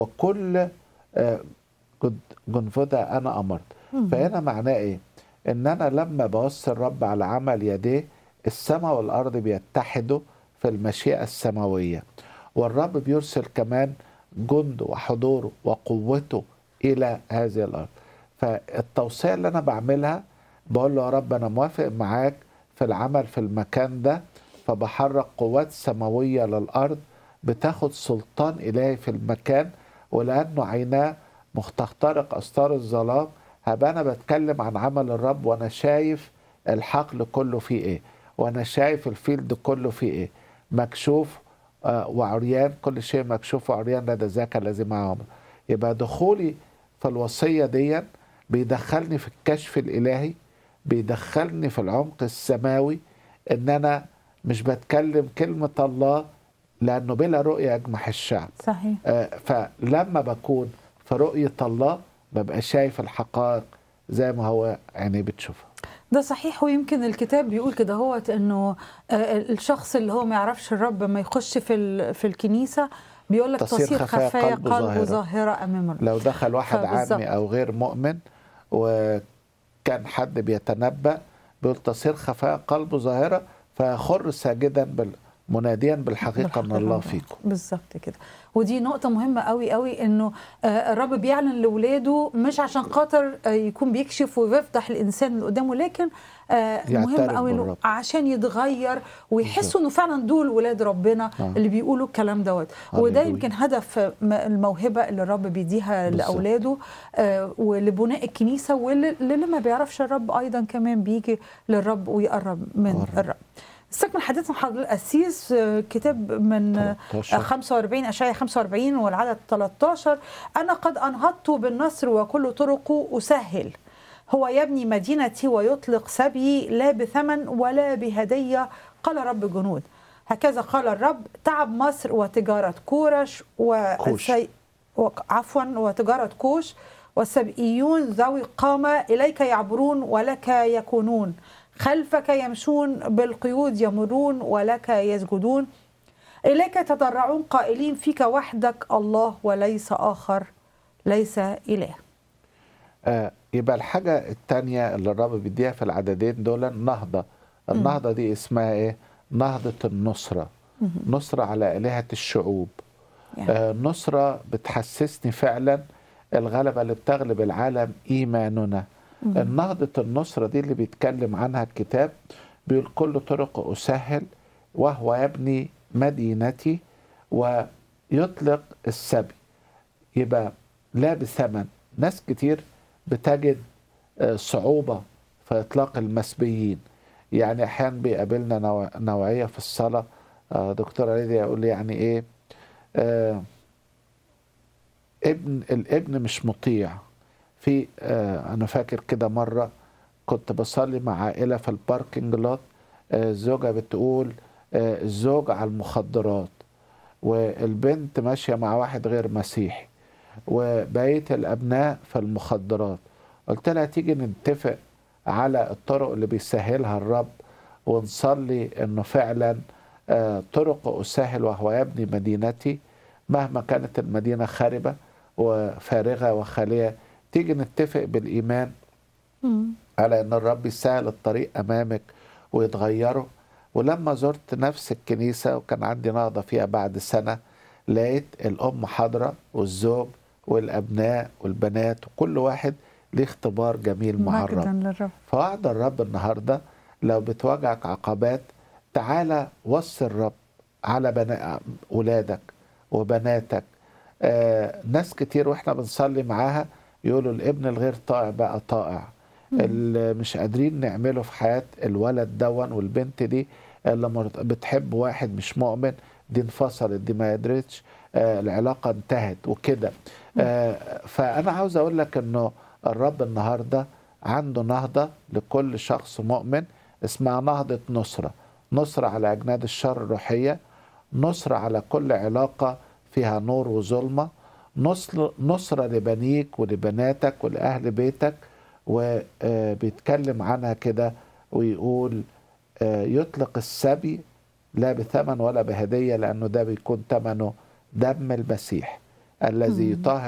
وكل آه، جد- جنفذة أنا أمرت فهنا معناه إيه؟ إن أنا لما بوصي الرب على عمل يديه السماء والأرض بيتحدوا في المشيئة السماوية والرب بيرسل كمان جنده وحضوره وقوته إلى هذه الأرض فالتوصية اللي أنا بعملها بقول له يا رب أنا موافق معاك في العمل في المكان ده فبحرك قوات سماوية للأرض بتاخد سلطان إلهي في المكان ولأنه عيناه مختخترق أستار الظلام هبقى أنا بتكلم عن عمل الرب وأنا شايف الحقل كله فيه إيه وأنا شايف الفيلد كله فيه إيه مكشوف آه، وعريان كل شيء مكشوف وعريان لدى ذاك الذي معهم يبقى دخولي في الوصية دي بيدخلني في الكشف الإلهي بيدخلني في العمق السماوي إن أنا مش بتكلم كلمة الله لأنه بلا رؤية يجمح الشعب صحيح آه، فلما بكون في رؤية الله ببقى شايف الحقائق زي ما هو عيني بتشوفها ده صحيح ويمكن الكتاب بيقول كده هو انه آه، الشخص اللي هو ما يعرفش الرب ما يخش في ال- في الكنيسه بيقول لك تصير تصير خفايا خفايا قلبه قلبه ظاهرة. ظاهره امام الرب لو دخل واحد فبالظبط. عامي أو غير مؤمن وكان حد بيتنبأ بيقول تصير خفايا قلبه ظاهرة فيخر ساجدا بال مناديا بالحقيقة أن الله فيكم بالظبط كده ودي نقطة مهمة قوي قوي انه آه، الرب بيعلن لاولاده مش عشان خاطر آه، يكون بيكشف ويفضح الانسان اللي قدامه لكن آه، مهم يعترف قوي إنه بالرب. عشان يتغير ويحسوا انه فعلا دول ولاد ربنا آه. اللي بيقولوا الكلام دوت وده هللويا. يمكن هدف م- الموهبة اللي الرب بيديها بالظبط. لاولاده آه، ولبناء الكنيسة واللي اللي ما بيعرفش الرب ايضا كمان بيجي للرب ويقرب من قرب. الرب استكمل حديثنا حضرتك القسيس آه، كتاب من آه، 13. 45 أشعياء 45 والعدد 13 أنا قد أنهضت بالنصر وكل طرقه أسهل هو يبني مدينتي ويطلق سبي لا بثمن ولا بهدية قال رب جنود هكذا قال الرب تعب مصر وتجارة كورش كوش. وسي... وك- عفوا وتجارة كوش والسبئيون ذوي قامة إليك يعبرون ولك يكونون خلفك يمشون بالقيود يمرون ولك يسجدون إليك تضرعون قائلين فيك وحدك الله وليس آخر ليس إله آه يبقى الحاجة التانية اللي الرب بيديها في العددين دول النهضة النهضة دي اسمها ايه نهضة النصرة نصرة على آلهة الشعوب يعني. آه نصرة بتحسسني فعلا الغلبة اللي بتغلب العالم إيماننا النهضة النصرة دي اللي بيتكلم عنها الكتاب بيقول كل طرق أسهل وهو يبني مدينتي ويطلق السبي يبقى لا بثمن ناس كتير بتجد آه، صعوبة في إطلاق المسبيين يعني أحيانا بيقابلنا نوع- نوعية في الصلاة آه، دكتورة ليديا يقول لي يعني إيه آه، ابن الابن مش مطيع في آه، أنا فاكر كده مرة كنت بصلي مع عائلة في الباركنج لوت آه، الزوجة بتقول آه، الزوج على المخدرات والبنت ماشية مع واحد غير مسيحي وبقية الأبناء في المخدرات قلت لها تيجي نتفق على الطرق اللي بيسهلها الرب ونصلي انه فعلا آه، طرق اسهل وهو يبني مدينتي مهما كانت المدينه خاربه وفارغه وخاليه تيجي نتفق بالايمان على ان الرب يسهل الطريق امامك ويتغيره ولما زرت نفس الكنيسه وكان عندي نهضه فيها بعد سنه لقيت الام حاضره والزوج والابناء والبنات وكل واحد ليه اختبار جميل مع الرب مجدا للرب فوعد الرب النهارده لو بتواجهك عقبات تعالى وصي الرب على بنا... ولادك وبناتك آه ناس كتير واحنا بنصلي معاها يقولوا الابن الغير طائع بقى طائع اللي مش قادرين نعمله في حياة الولد دون والبنت دي اللي مرت- بتحب واحد مش مؤمن دي انفصلت دي ما قدرتش آه العلاقة انتهت وكده آه فأنا عاوز أقول لك إنه الرب النهاردة عنده نهضة لكل شخص مؤمن اسمها نهضة نصرة نصرة على أجناد الشر الروحية نصرة على كل علاقة فيها نور وظلمة نصر نصرة لبنيك ولبناتك ولأهل بيتك وبيتكلم عنها كده ويقول آه، يطلق السبي لا بثمن ولا بهدية لأنه ده بيكون ثمنه دم المسيح الذي يطهر